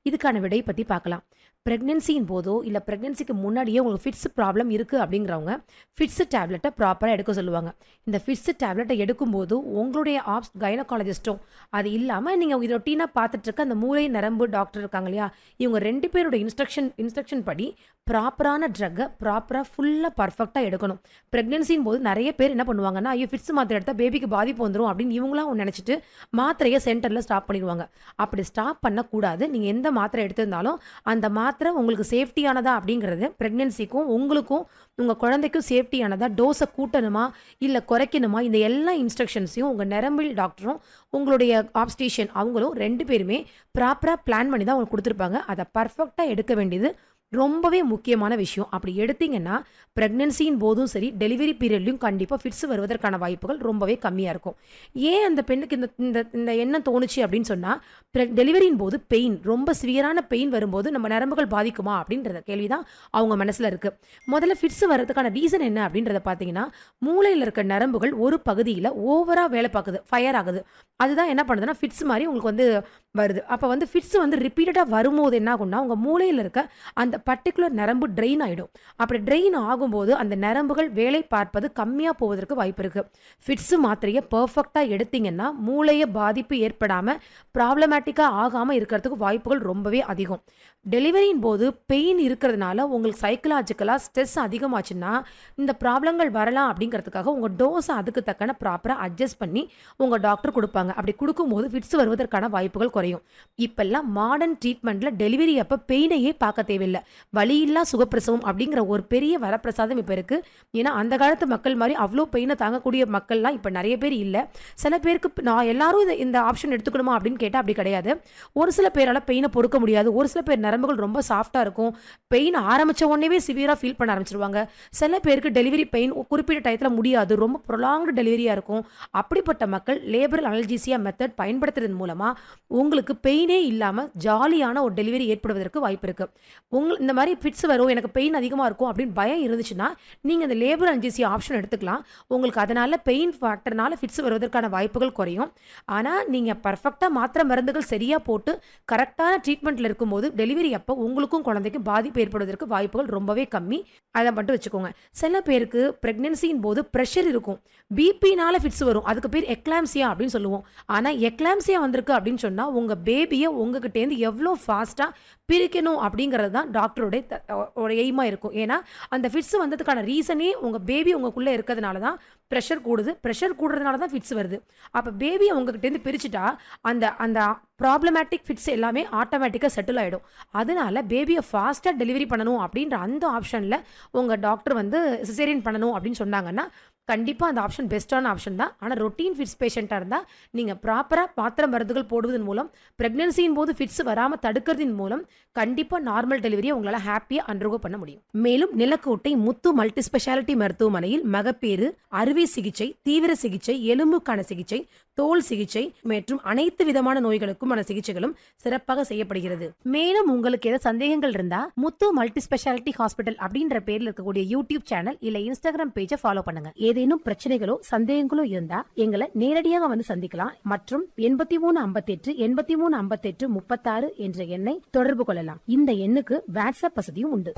இதுக்கான விடை பற்றி பார்க்கலாம் ப்ரெக்னென்சியின் போதோ இல்லை ப்ரெக்னென்சிக்கு முன்னாடியே உங்களுக்கு ஃபிட்ஸ் ப்ராப்ளம் இருக்குது அப்படிங்கிறவங்க ஃபிட்ஸ் டேப்லெட்டை ப்ராப்பராக எடுக்க சொல்லுவாங்க இந்த ஃபிட்ஸ் டேப்லெட்டை எடுக்கும்போது உங்களுடைய ஆப்ஸ் கைனகாலஜிஸ்ட்டும் அது இல்லாமல் நீங்கள் இது ரொட்டீனாக பார்த்துட்டு இருக்க அந்த மூளை நரம்பு டாக்டர் இருக்காங்க இல்லையா இவங்க ரெண்டு பேரோட இன்ஸ்ட்ரக்ஷன் இன்ஸ்ட்ரக்ஷன் படி ப்ராப்பரான ட்ரக்கை ப்ராப்பராக ஃபுல்லாக பர்ஃபெக்டாக எடுக்கணும் ப்ரெக்னென்சின் போது நிறைய பேர் என்ன பண்ணுவாங்கன்னா ஐயோ ஃபிட்ஸ் மாத்திரை எடுத்தால் பேபிக்கு பாதிப்பு வந்துடும் அப்படின்னு இவங்களாம் ஒன்று நினச்சிட்டு மாத்திரையை சென்டரில் ஸ்டாப் பண்ணிடுவாங்க அப்படி ஸ்டாப் பண்ணக்கூடாது நீங்கள் எந்த மாத்திரை எடுத்திருந்தாலும் அந்த மாத்திரை உங்களுக்கு சேஃப்டியானதா அப்படிங்கிறது ப்ரெக்னென்சிக்கும் உங்களுக்கும் உங்கள் குழந்தைக்கும் சேஃப்டியானதா டோஸை கூட்டணுமா இல்லை குறைக்கணுமா இந்த எல்லா இன்ஸ்ட்ரக்ஷன்ஸையும் உங்கள் நரம்பில் டாக்டரும் உங்களுடைய ஆப்ஸ்டேஷன் அவங்களும் ரெண்டு பேருமே ப்ராப்பராக பிளான் பண்ணி தான் உங்களுக்கு கொடுத்துருப்பாங்க அதை பர்ஃபெக்டாக எடுக்க வேண்டியது ரொம்பவே முக்கியமான விஷயம் அப்படி எடுத்தீங்கன்னா ப்ரெக்னென்சியின் போதும் சரி டெலிவரி பீரியட்லையும் கண்டிப்பாக ஃபிட்ஸ் வருவதற்கான வாய்ப்புகள் ரொம்பவே கம்மியாக இருக்கும் ஏன் அந்த பெண்ணுக்கு இந்த இந்த இந்த எண்ணம் தோணுச்சு அப்படின்னு சொன்னால் டெலிவரியின் போது பெயின் ரொம்ப சிவியரான பெயின் வரும்போது நம்ம நரம்புகள் பாதிக்குமா அப்படின்றத கேள்வி தான் அவங்க மனசில் இருக்குது முதல்ல ஃபிட்ஸ் வர்றதுக்கான ரீசன் என்ன அப்படின்றத பார்த்தீங்கன்னா மூளையில் இருக்க நரம்புகள் ஒரு பகுதியில் ஓவராக வேலை பார்க்குது ஃபயர் ஆகுது அதுதான் என்ன பண்ணுதுன்னா ஃபிட்ஸ் மாதிரி உங்களுக்கு வந்து வருது அப்போ வந்து ஃபிட்ஸ் வந்து ரிப்பீட்டடாக வரும்போது என்ன ஆகும்னா உங்கள் மூளையில் இருக்க அந்த பர்டிகுலர் நரம்பு ட்ரெயின் ஆகிடும் அப்படி ட்ரெயின் ஆகும்போது அந்த நரம்புகள் வேலை பார்ப்பது கம்மியாக போவதற்கு வாய்ப்பு இருக்குது ஃபிட்ஸு மாத்திரையை பர்ஃபெக்டாக எடுத்தீங்கன்னா மூளையை பாதிப்பு ஏற்படாமல் ப்ராப்ளமேட்டிக்காக ஆகாமல் இருக்கிறதுக்கு வாய்ப்புகள் ரொம்பவே அதிகம் டெலிவரியின் போது பெயின் இருக்கிறதுனால உங்களுக்கு சைக்கலாஜிக்கலாக ஸ்ட்ரெஸ் அதிகமாச்சுன்னா இந்த ப்ராப்ளங்கள் வரலாம் அப்படிங்கிறதுக்காக உங்கள் டோஸை அதுக்கு தக்கன ப்ராப்பராக அட்ஜஸ்ட் பண்ணி உங்கள் டாக்டர் கொடுப்பாங்க அப்படி கொடுக்கும்போது ஃபிட்ஸ் வருவதற்கான வாய்ப்புகள் குறையும் இப்பெல்லாம் மாடர்ன் ட்ரீட்மெண்ட்டில் டெலிவரி அப்போ பெயினையே பார்க்க தேவையில்லை வலியில்லா சுகப்பிரசவம் அப்படிங்கிற ஒரு பெரிய வரப்பிரசாதம் இப்போ இருக்குது ஏன்னா அந்த காலத்து மக்கள் மாதிரி அவ்வளோ பெயினை தாங்கக்கூடிய மக்கள்லாம் இப்போ நிறைய பேர் இல்லை சில பேருக்கு நான் எல்லாரும் இந்த இந்த ஆப்ஷன் எடுத்துக்கணுமா அப்படின்னு கேட்டால் அப்படி கிடையாது ஒரு சில பேரால் பெயினை பொறுக்க முடியாது ஒரு சில பேர் நரம்புகள் ரொம்ப சாஃப்டாக இருக்கும் பெயின் ஆரம்பித்த உடனே சிவியராக ஃபீல் பண்ண ஆரம்பிச்சிருவாங்க சில பேருக்கு டெலிவரி பெயின் குறிப்பிட்ட டயத்தில் முடியாது ரொம்ப ப்ரொலாங்டு டெலிவரியாக இருக்கும் அப்படிப்பட்ட மக்கள் லேபரல் அனல்ஜீசியா மெத்தட் பயன்படுத்துறதன் மூலமாக உங்களுக்கு பெயினே இல்லாமல் ஜாலியான ஒரு டெலிவரி ஏற்படுவதற்கு வாய்ப்பு இருக்குது உங்கள் இந்த மாதிரி ஃபிட்ஸ் வரும் எனக்கு பெயின் அதிகமாக இருக்கும் அப்படின்னு பயம் இருந்துச்சுன்னா நீங்கள் இந்த லேபர் அனல்ஜீசியா ஆப்ஷன் எடுத்துக்கலாம் உங்களுக்கு அதனால் பெயின் ஃபேக்டர்னால ஃபிட்ஸ் வருவதற்கான வாய்ப்புகள் குறையும் ஆனால் நீங்கள் பர்ஃபெக்டாக மாத்திரை மருந்துகள் சரியாக போட்டு கரெக்டான ட்ரீட்மெண்ட்டில் இருக்கும்போது டெலிவரி அப்போ உங்களுக்கும் குழந்தைக்கும் பாதிப்பு ஏற்படுவதற்கு வாய்ப்புகள் ரொம்பவே கம்மி அதை மட்டும் வச்சுக்கோங்க சில பேருக்கு ப்ரெக்னென்சியின் போது ப்ரெஷர் இருக்கும் பிபினால ஃபிட்ஸ் வரும் அதுக்கு பேர் எக்லாம்சியா அப்படின்னு சொல்லுவோம் ஆனால் எக்லாம்சியா வந்திருக்கு அப்படின்னு சொன்னால் உங்கள் பேபியை உங்ககிட்டேருந்து எவ்வளோ ஃபாஸ்ட்டாக பிரிக்கணும் அப்படிங்கிறது தான் டாக்டருடைய த- ஒரு எய்மாக இருக்கும் ஏன்னா அந்த ஃபிட்ஸ் வந்ததுக்கான ரீசனே உங்கள் பேபி உங்களுக்குள்ளே இருக்கிறதுனால தான் ப்ரெஷர் கூடுது ப்ரெஷர் கூடுறதுனால தான் ஃபிட்ஸ் வருது அப்போ பேபியை உங்ககிட்டேருந்து பிரிச்சுட்டா அந்த அந்த ப்ராப்ளமேட்டிக் ஃபிட்ஸ் எல்லாமே ஆட்டோமேட்டிக்காக செட்டில் ஆகிடும் அதனால பேபியை ஃபாஸ்ட்டாக டெலிவரி பண்ணணும் அப்படின்ற அந்த ஆப்ஷனில் உங்கள் டாக்டர் வந்து சிசேரியன் பண்ணணும் அப்படின்னு சொன்னாங்கன்னா கண்டிப்பாக அந்த ஆப்ஷன் பெஸ்ட்டான ஆப்ஷன் தான் ஆனால் ரொட்டீன் ஃபிட்ஸ் பேஷண்ட்டாக இருந்தால் நீங்கள் ப்ராப்பராக மாத்திரை மருந்துகள் போடுவதன் மூலம் ப்ரெக்னென்சியின் போது ஃபிட்ஸ் வராமல் தடுக்கிறதின் மூலம் கண்டிப்பாக நார்மல் டெலிவரியை உங்களால் ஹாப்பியாக அண்டர்கோ பண்ண முடியும் மேலும் நிலக்கோட்டை முத்து மல்டி ஸ்பெஷாலிட்டி மருத்துவமனையில் மகப்பேறு அறுவை சிகிச்சை தீவிர சிகிச்சை எலும்புக்கான சிகிச்சை தோல் சிகிச்சை மற்றும் அனைத்து விதமான நோய்களுக்குமான சிகிச்சைகளும் சிறப்பாக செய்யப்படுகிறது மேலும் உங்களுக்கு ஏதாவது சந்தேகங்கள் இருந்தா முத்து மல்டி ஸ்பெஷாலிட்டி ஹாஸ்பிட்டல் அப்படின்ற பேர்ல இருக்கக்கூடிய யூடியூப் சேனல் இல்ல இன்ஸ்டாகிராம் பேஜை ஃபாலோ பண்ணுங்க ஏதேனும் பிரச்சனைகளோ சந்தேகங்களோ இருந்தா எங்களை நேரடியாக வந்து சந்திக்கலாம் மற்றும் எண்பத்தி மூணு ஐம்பத்தெட்டு எண்பத்தி மூணு ஐம்பத்தெட்டு முப்பத்தாறு என்ற எண்ணை தொடர்பு கொள்ளலாம் இந்த எண்ணுக்கு வாட்ஸ்அப் வசதியும் உண்டு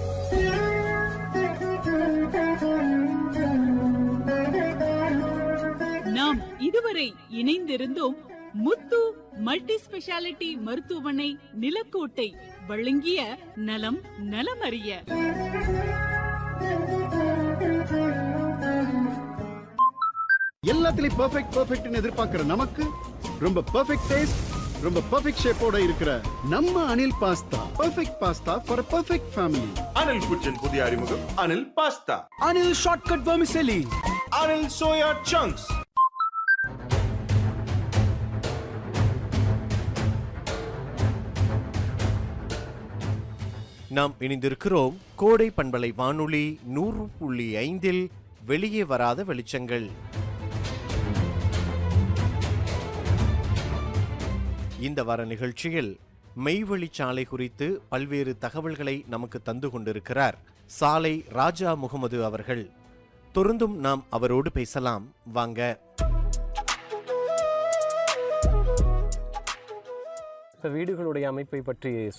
நாம் இதுவரை இணைந்திருந்தோம் முத்து மல்டி ஸ்பெஷாலிட்டி மருத்துவமனை நிலக்கோட்டை வழங்கிய நலம் நலமறிய எல்லாத்துலயும் பெர்ஃபெக்ட் பெர்ஃபெக்ட்னு எதிர்பார்க்கிற நமக்கு ரொம்ப பெர்ஃபெக்ட் டேஸ்ட் ரொம்ப பெர்ஃபெக்ட் ஷேப்போட இருக்கிற நம்ம Anil pasta perfect pasta for perfect family Anil குச்சன் புதிய அறிமுகம் Anil pasta Anil Shortcut Vermicelli. Anil soya chunks நாம் இணைந்திருக்கிறோம் கோடை பண்பலை வானொலி நூறு புள்ளி ஐந்தில் வெளியே வராத வெளிச்சங்கள் இந்த வார நிகழ்ச்சியில் மெய்வழிச்சாலை குறித்து பல்வேறு தகவல்களை நமக்கு தந்து கொண்டிருக்கிறார் சாலை ராஜா முகமது அவர்கள் தொடர்ந்தும் நாம் அவரோடு பேசலாம் வாங்க இப்போ வீடுகளுடைய அமைப்பை பற்றி